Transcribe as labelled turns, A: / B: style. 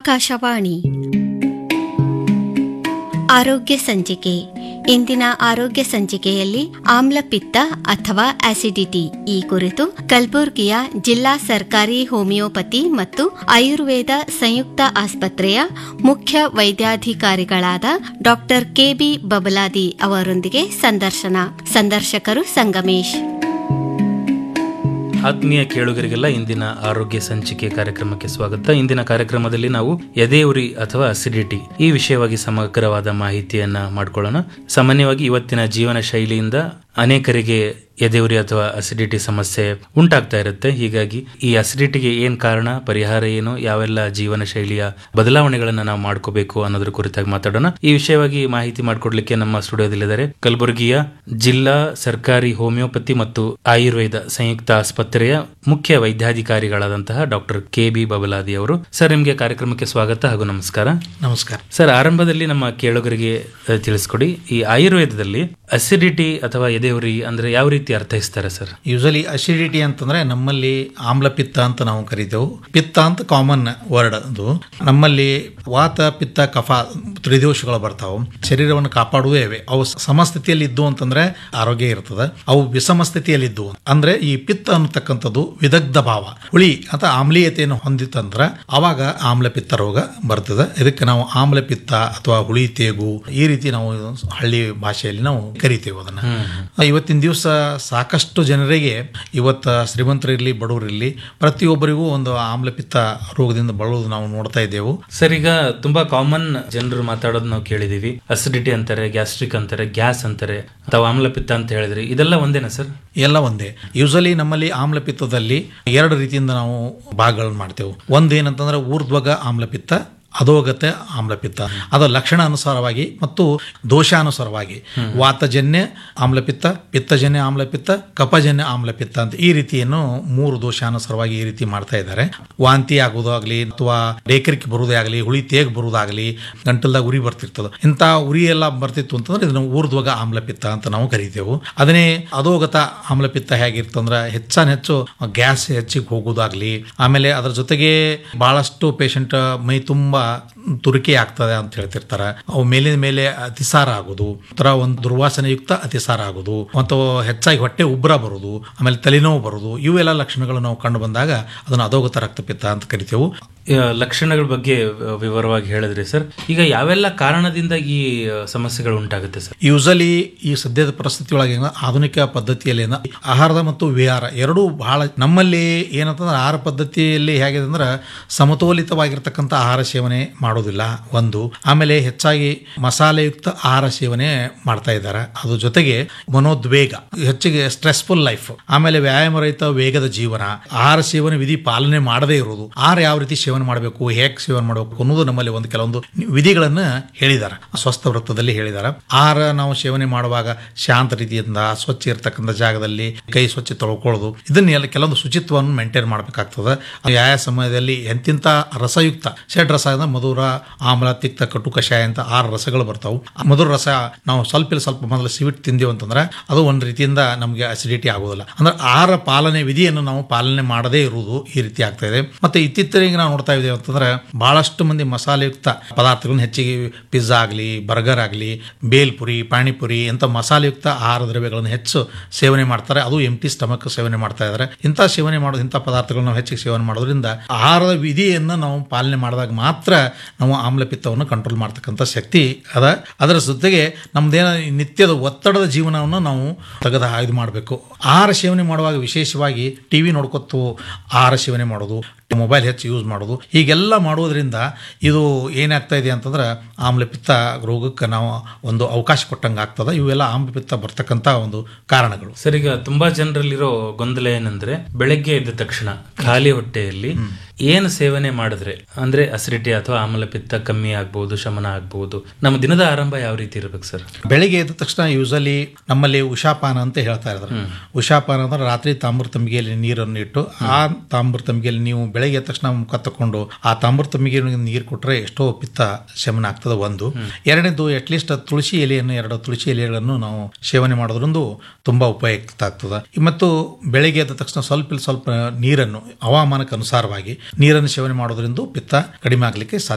A: ಆಕಾಶವಾಣಿ ಆರೋಗ್ಯ ಸಂಚಿಕೆ ಇಂದಿನ ಆರೋಗ್ಯ ಸಂಚಿಕೆಯಲ್ಲಿ ಆಮ್ಲಪಿತ್ತ ಅಥವಾ ಆಸಿಡಿಟಿ ಈ ಕುರಿತು ಕಲಬುರ್ಗಿಯ ಜಿಲ್ಲಾ ಸರ್ಕಾರಿ ಹೋಮಿಯೋಪತಿ ಮತ್ತು ಆಯುರ್ವೇದ ಸಂಯುಕ್ತ ಆಸ್ಪತ್ರೆಯ ಮುಖ್ಯ ವೈದ್ಯಾಧಿಕಾರಿಗಳಾದ ಡಾಕ್ಟರ್ ಕೆಬಿ ಬಬಲಾದಿ ಅವರೊಂದಿಗೆ ಸಂದರ್ಶನ ಸಂದರ್ಶಕರು ಸಂಗಮೇಶ್
B: ಆತ್ಮೀಯ ಕೇಳುಗರಿಗೆಲ್ಲ ಇಂದಿನ ಆರೋಗ್ಯ ಸಂಚಿಕೆ ಕಾರ್ಯಕ್ರಮಕ್ಕೆ ಸ್ವಾಗತ ಇಂದಿನ ಕಾರ್ಯಕ್ರಮದಲ್ಲಿ ನಾವು ಎದೆಯುರಿ ಅಥವಾ ಅಸಿಡಿಟಿ ಈ ವಿಷಯವಾಗಿ ಸಮಗ್ರವಾದ ಮಾಹಿತಿಯನ್ನ ಮಾಡ್ಕೊಳ್ಳೋಣ ಸಾಮಾನ್ಯವಾಗಿ ಇವತ್ತಿನ ಜೀವನ ಶೈಲಿಯಿಂದ ಅನೇಕರಿಗೆ ಎದೆಯುರಿ ಅಥವಾ ಅಸಿಡಿಟಿ ಸಮಸ್ಯೆ ಉಂಟಾಗ್ತಾ ಇರುತ್ತೆ ಹೀಗಾಗಿ ಈ ಅಸಿಡಿಟಿಗೆ ಏನ್ ಕಾರಣ ಪರಿಹಾರ ಏನು ಯಾವೆಲ್ಲ ಜೀವನ ಶೈಲಿಯ ಬದಲಾವಣೆಗಳನ್ನ ನಾವು ಮಾಡ್ಕೋಬೇಕು ಅನ್ನೋದ್ರ ಕುರಿತಾಗಿ ಮಾತಾಡೋಣ ಈ ವಿಷಯವಾಗಿ ಮಾಹಿತಿ ಮಾಡಿಕೊಡ್ಲಿಕ್ಕೆ ನಮ್ಮ ಸ್ಟುಡಿಯೋದಲ್ಲಿದ್ದಾರೆ ಕಲಬುರಗಿಯ ಜಿಲ್ಲಾ ಸರ್ಕಾರಿ ಹೋಮಿಯೋಪತಿ ಮತ್ತು ಆಯುರ್ವೇದ ಸಂಯುಕ್ತ ಆಸ್ಪತ್ರೆಯ ಮುಖ್ಯ ವೈದ್ಯಾಧಿಕಾರಿಗಳಾದಂತಹ ಡಾಕ್ಟರ್ ಕೆ ಬಿ ಬಬಲಾದಿ ಅವರು ಸರ್ ನಿಮಗೆ ಕಾರ್ಯಕ್ರಮಕ್ಕೆ ಸ್ವಾಗತ ಹಾಗೂ ನಮಸ್ಕಾರ
C: ನಮಸ್ಕಾರ
B: ಸರ್ ಆರಂಭದಲ್ಲಿ ನಮ್ಮ ಕೇಳುಗರಿಗೆ ಅಹ್, ತಿಳಿಸ್ಕೊಡಿ ಈ ಆಯುರ್ವೇದದಲ್ಲಿ ಅಸಿಡಿಟಿ ಅಥವಾ ಎದೆಯುರಿ ಅಂದ್ರೆ ಯಾವ ರೀತಿ ಅರ್ಥೈಸ್ತಾರೆ ಸರ್
C: ಯೂಶಲಿ ಅಸಿಡಿಟಿ ಅಂತಂದ್ರೆ ನಮ್ಮಲ್ಲಿ ಆಮ್ಲಪಿತ್ತ ಅಂತ ನಾವು ಕರಿತೇವೆ ಪಿತ್ತ ಅಂತ ಕಾಮನ್ ವರ್ಡ್ ಅದು ನಮ್ಮಲ್ಲಿ ವಾತ ಪಿತ್ತ ಕಫ ತ್ರಿದೋಷಗಳು ಬರ್ತಾವೆ ಶರೀರವನ್ನು ಕಾಪಾಡುವೇ ಇವೆ ಅವು ಸಮಸ್ಥಿತಿಯಲ್ಲಿ ಇದ್ದು ಅಂತಂದ್ರೆ ಆರೋಗ್ಯ ಇರ್ತದೆ ಅವು ವಿಷಮ ಸ್ಥಿತಿಯಲ್ಲಿ ಇದ್ದು ಅಂದ್ರೆ ಈ ಪಿತ್ತ ಅನ್ನತಕ್ಕಂಥದ್ದು ವಿದಗ್ಧ ಭಾವ ಹುಳಿ ಅಥವಾ ಆಮ್ಲೀಯತೆಯನ್ನು ಹೊಂದಿತ್ತಂದ್ರೆ ಅವಾಗ ಆಮ್ಲಪಿತ್ತ ರೋಗ ಬರ್ತದೆ ಇದಕ್ಕೆ ನಾವು ಆಮ್ಲಪಿತ್ತ ಅಥವಾ ಹುಳಿ ತೇಗು ಈ ರೀತಿ ನಾವು ಹಳ್ಳಿ ಭಾಷೆಯಲ್ಲಿ ನಾವು ಕರಿತೇವೆ ಅದನ್ನ ಇವತ್ತಿನ ದಿವಸ ಸಾಕಷ್ಟು ಜನರಿಗೆ ಇವತ್ತು ಶ್ರೀಮಂತರಿರ್ಲಿ ಬಡವರಿರ್ಲಿ ಪ್ರತಿಯೊಬ್ಬರಿಗೂ ಒಂದು ಆಮ್ಲಪಿತ್ತ ರೋಗದಿಂದ ಬಳಲುವುದು ನಾವು ನೋಡ್ತಾ ಇದ್ದೇವೆ
B: ಸರ್ ಈಗ ತುಂಬಾ ಕಾಮನ್ ಜನರು ಮಾತಾಡೋದು ನಾವು ಕೇಳಿದೀವಿ ಅಸಿಡಿಟಿ ಅಂತಾರೆ ಗ್ಯಾಸ್ಟ್ರಿಕ್ ಅಂತಾರೆ ಗ್ಯಾಸ್ ಅಂತಾರೆ ಅಥವಾ ಆಮ್ಲಪಿತ್ತ ಅಂತ ಹೇಳಿದ್ರಿ ಇದೆಲ್ಲ ಒಂದೇನಾ ಸರ್
C: ಎಲ್ಲ ಒಂದೇ ಯೂಶಲಿ ನಮ್ಮಲ್ಲಿ ಆಮ್ಲಪಿತ್ತದಲ್ಲಿ ಎರಡು ರೀತಿಯಿಂದ ನಾವು ಭಾಗಗಳನ್ನು ಮಾಡ್ತೇವೆ ಒಂದು ಏನಂತಂದ್ರೆ ಊರ್ಧ್ವಗ ಆಮ್ಲಪಿತ್ತ ಅಧೋಗತ ಆಮ್ಲಪಿತ್ತ ಅದರ ಲಕ್ಷಣ ಅನುಸಾರವಾಗಿ ಮತ್ತು ದೋಷಾನುಸಾರವಾಗಿ ವಾತಜನ್ಯ ಆಮ್ಲಪಿತ್ತ ಪಿತ್ತಜನ್ಯ ಆಮ್ಲಪಿತ್ತ ಕಫಜನ್ಯ ಆಮ್ಲಪಿತ್ತ ಅಂತ ಈ ರೀತಿಯನ್ನು ಮೂರು ದೋಷಾನುಸಾರವಾಗಿ ಈ ರೀತಿ ಮಾಡ್ತಾ ಇದ್ದಾರೆ ವಾಂತಿ ಆಗೋದಾಗ್ಲಿ ಅಥವಾ ಡೇಕರಿಕೆ ಬರುವುದೇ ಆಗಲಿ ಹುಳಿ ತೇಗ್ ಬರುವುದಾಗಲಿ ಗಂಟಲ್ದಾಗ ಉರಿ ಬರ್ತಿರ್ತದೆ ಇಂಥ ಉರಿ ಎಲ್ಲ ಬರ್ತಿತ್ತು ಅಂತಂದ್ರೆ ಇದನ್ನು ಊರ್ಧ್ವಗ ಆಮ್ಲಪಿತ್ತ ಅಂತ ನಾವು ಕರಿತೇವೆ ಅದನ್ನೇ ಅಧೋಗತ ಆಮ್ಲಪಿತ್ತ ಹೇಗಿರ್ತಂದ್ರೆ ಹೆಚ್ಚಾನ್ ಹೆಚ್ಚು ಗ್ಯಾಸ್ ಹೆಚ್ಚಿಗೆ ಹೋಗೋದಾಗ್ಲಿ ಆಮೇಲೆ ಅದ್ರ ಜೊತೆಗೆ ಬಹಳಷ್ಟು ಪೇಷಂಟ್ ಮೈ ತುಂಬಾ ತುರಿಕೆ ಆಗ್ತದೆ ಅಂತ ಹೇಳ್ತಿರ್ತಾರೆ ಅವು ಮೇಲಿನ ಮೇಲೆ ಅತಿಸಾರ ಆಗೋದು ಒಂಥರ ಒಂದು ದುರ್ವಾಸನೆಯುಕ್ತ ಅತಿಸಾರ ಆಗೋದು ಮತ್ತು ಹೆಚ್ಚಾಗಿ ಹೊಟ್ಟೆ ಉಬ್ಬರ ಬರೋದು ಆಮೇಲೆ ತಲೆನೋವು ಬರೋದು ಇವೆಲ್ಲ ಲಕ್ಷಣಗಳು ನಾವು ಕಂಡು ಬಂದಾಗ ಅದನ್ನು ಅಧೋಗತ ರಕ್ತಪಿತ್ತ ಅಂತ ಕರಿತೇವೆ
B: ಆ, ಲಕ್ಷಣಗಳ ಬಗ್ಗೆ ಆ, ವಿವರವಾಗಿ ಹೇಳಿದ್ರಿ ಸರ್ ಈಗ ಯಾವೆಲ್ಲ ಕಾರಣದಿಂದ ಈ ಆ, ಸಮಸ್ಯೆಗಳು ಉಂಟಾಗುತ್ತೆ ಸರ್
C: ಯೂಸಲಿ ಈ ಸದ್ಯದ ಪರಿಸ್ಥಿತಿ ಒಳಗೆ ಏನು ಆಧುನಿಕ ಪದ್ಧತಿಯಲ್ಲಿ ಏನು ಆಹಾರದ ಮತ್ತು ವಿಹಾರ ಎರಡೂ ಬಹಳ ನಮ್ಮಲ್ಲಿ ಏನಂತಂದ್ರೆ ಆಹಾರ ಪದ್ಧತಿಯಲ್ಲಿ ಹೇಗಿದೆ ಅಂದ್ರೆ ಸಮತೋಲಿತವಾಗಿರ್ತಕ್ಕಂಥ ಆಹಾರ ಸೇವನೆ ಮಾಡೋದಿಲ್ಲ ಒಂದು ಆಮೇಲೆ ಹೆಚ್ಚಾಗಿ ಮಸಾಲೆಯುಕ್ತ ಆಹಾರ ಸೇವನೆ ಮಾಡ್ತಾ ಇದ್ದಾರೆ ಅದ್ರ ಜೊತೆಗೆ ಮನೋದ್ವೇಗ ಹೆಚ್ಚಿಗೆ ಸ್ಟ್ರೆಸ್ಫುಲ್ ಲೈಫ್ ಆಮೇಲೆ ವ್ಯಾಯಾಮ ರಹಿತ ವೇಗದ ಜೀವನ ಆಹಾರ ಸೇವನೆ ವಿಧಿ ಪಾಲನೆ ಮಾಡದೇ ಇರೋದು ಆಹಾರ ಯಾವ ರೀತಿ ಸೇವನೆ ಮಾಡಬೇಕು ಹೇಗೆ ಸೇವನೆ ಮಾಡಬೇಕು ಅನ್ನೋದು ನಮ್ಮಲ್ಲಿ ಒಂದು ಕೆಲವೊಂದು ವಿಧಿಗಳನ್ನ ಹೇಳಿದ್ದಾರೆ ಸ್ವಸ್ಥ ವೃತ್ತದಲ್ಲಿ ಹೇಳಿದ್ದಾರೆ ಆಹಾರ ನಾವು ಸೇವನೆ ಮಾಡುವಾಗ ಶಾಂತ ರೀತಿಯಿಂದ ಸ್ವಚ್ಛ ಇರತಕ್ಕಂಥ ಜಾಗದಲ್ಲಿ ಕೈ ಸ್ವಚ್ಛ ತೊಳ್ಕೊಳ್ಳೋದು ಇದನ್ನೆಲ್ಲ ಕೆಲವೊಂದು ಶುಚಿತ್ವವನ್ನು ಮೇಂಟೈನ್ ಮಾಡಬೇಕಾಗ್ತದೆ ಯಾವ ಸಮಯದಲ್ಲಿ ಎಂತಿಂತ ರಸಯುಕ್ತ ಷಡ್ ರಸ ಅಂದ್ರೆ ಮಧುರ ಆಮ್ಲ ತಿಕ್ತ ಕಟು ಕಷಾಯ ಅಂತ ಆರು ರಸಗಳು ಬರ್ತಾವು ಆ ಮಧುರ ರಸ ನಾವು ಸ್ವಲ್ಪ ಇಲ್ಲ ಸ್ವಲ್ಪ ಮೊದಲು ಸಿವಿಟ್ ತಿಂದೀವಿ ಅಂತಂದ್ರೆ ಅದು ಒಂದು ರೀತಿಯಿಂದ ನಮಗೆ ಅಸಿಡಿಟಿ ಆಗೋದಿಲ್ಲ ಅಂದ್ರೆ ಆಹಾರ ಪಾಲನೆ ವಿಧಿಯನ್ನು ನಾವು ಪಾಲನೆ ಮಾಡದೇ ಇರುವುದು ಈ ರೀತಿ ಆಗ್ತಾ ಇದೆ ಮತ್ತೆ ಇತ್ತೀಚೆಗೆ ನಾವು ನೋಡ್ತಾ ಇದ್ದೇವೆ ಅಂತಂದ್ರೆ ಬಹಳಷ್ಟು ಮಂದಿ ಮಸಾಲೆಯುಕ್ತ ಪದಾರ್ಥಗಳನ್ನ ಹೆಚ್ಚಿಗೆ ಪಿಜ್ಜಾ ಆಗಲಿ ಬರ್ಗರ್ ಆಗಲಿ ಬೇಲ್ಪುರಿ ಪಾನಿಪುರಿ ಇಂಥ ಮಸಾಲೆಯುಕ್ತ ಆಹಾರ ದ್ರವ್ಯಗಳನ್ನು ಹೆಚ್ಚು ಸೇವನೆ ಮಾಡ್ತಾರೆ ಅದು ಎಂಟಿ ಸ್ಟಮಕ್ ಸೇವನೆ ಮಾಡ್ತಾ ಇದ್ದಾರೆ ಇಂಥ ಸೇವನೆ ಮಾಡೋದು ಇಂಥ ಪದಾರ್ಥಗಳನ್ನ ನಾವು ಹೆಚ್ಚಿಗೆ ಸೇವನೆ ಮಾಡೋದ್ರಿಂದ ಆಹಾರದ ವಿಧಿಯನ್ನು ನಾವು ಪಾಲನೆ ಮಾಡಿದಾಗ ಮಾತ್ರ ನಾವು ಆಮ್ಲಪಿತ್ತವನ್ನು ಕಂಟ್ರೋಲ್ ಮಾಡ್ತಕ್ಕಂಥ ಶಕ್ತಿ ಅದ ಅದರ ಜೊತೆಗೆ ನಮ್ದೇನ ನಿತ್ಯದ ಒತ್ತಡದ ಜೀವನವನ್ನು ನಾವು ತೆಗೆದ ಇದು ಮಾಡಬೇಕು ಆಹಾರ ಸೇವನೆ ಮಾಡುವಾಗ ವಿಶೇಷವಾಗಿ ಟಿ ವಿ ನೋಡ್ಕೊತು ಆಹಾರ ಸೇವನೆ ಮಾಡೋದು ಮೊಬೈಲ್ ಹೆಚ್ಚು ಯೂಸ್ ಮಾಡೋದು ಹೀಗೆಲ್ಲ ಮಾಡೋದ್ರಿಂದ ಇದು ಏನಾಗ್ತಾ ಇದೆ ಅಂತಂದ್ರೆ ಆಮ್ಲಪಿತ್ತ ರೋಗಕ್ಕೆ ನಾವು ಒಂದು ಅವಕಾಶ ಕೊಟ್ಟಂಗೆ ಆಗ್ತದೆ ಇವೆಲ್ಲ ಆಮ್ಲಪಿತ್ತ ಬರ್ತಕ್ಕಂಥ ಒಂದು ಕಾರಣಗಳು
B: ಸರ್ ಈಗ ತುಂಬಾ ಜನರಲ್ಲಿರೋ ಗೊಂದಲ ಏನಂದ್ರೆ ಬೆಳಗ್ಗೆ ಎದ್ದ ತಕ್ಷಣ ಖಾಲಿ ಹೊಟ್ಟೆಯಲ್ಲಿ ಏನು ಸೇವನೆ ಮಾಡಿದ್ರೆ ಅಂದ್ರೆ ಅಸಿಡಿಟಿ ಅಥವಾ ಆಮ್ಲಪಿತ್ತ ಕಮ್ಮಿ ಆಗ್ಬಹುದು ಶಮನ ಆಗ್ಬಹುದು ನಮ್ಮ ದಿನದ ಆರಂಭ ಯಾವ ರೀತಿ ಇರ್ಬೇಕು ಸರ್
C: ಬೆಳಿಗ್ಗೆ ಎದ್ದ ತಕ್ಷಣ ಯೂಸಲಿ ನಮ್ಮಲ್ಲಿ ಉಷಾಪಾನ ಅಂತ ಹೇಳ್ತಾ ಇದ್ದಾರೆ ಉಷಾಪಾನ ಅಂದ್ರೆ ರಾತ್ರಿ ತಾಮ್ರ ತಂಬಿಗೆಯಲ್ಲಿ ನೀರನ್ನು ಇಟ್ಟು ಆ ತಾಮ್ರ ತಂಬಿಗೆಯಲ್ಲಿ ನೀವು ಬೆಳಗ್ಗೆ ಎದ್ದ ತಕ್ಷಣ ಮುಖ ತಕೊಂಡು ಆ ತಾಮ್ರ ತಂಬಿಗೆಯಲ್ಲಿ ನೀರು ಕೊಟ್ಟರೆ ಎಷ್ಟೋ ಪಿತ್ತ ಶಮನ ಆಗ್ತದೆ ಒಂದು ಎರಡನೇದು ಅಟ್ಲೀಸ್ಟ್ ತುಳಸಿ ಎಲೆಯನ್ನು ಎರಡು ತುಳಸಿ ಎಲೆಗಳನ್ನು ನಾವು ಸೇವನೆ ಮಾಡೋದ್ರಿಂದ ತುಂಬಾ ಉಪಯುಕ್ತ ಆಗ್ತದೆ ಮತ್ತು ಬೆಳಿಗ್ಗೆ ಎದ್ದ ತಕ್ಷಣ ಸ್ವಲ್ಪ ಇಲ್ಲ ಸ್ವಲ್ಪ ನೀರನ್ನು ಹವಾಮಾನಕ್ಕೆ ಅನುಸಾರವಾಗಿ ನೀರನ್ನು ಸೇವನೆ ಮಾಡೋದ್ರಿಂದ ಪಿತ್ತ ಕಡಿಮೆ ಆಗಲಿಕ್ಕೆ ಸಾಧ್ಯ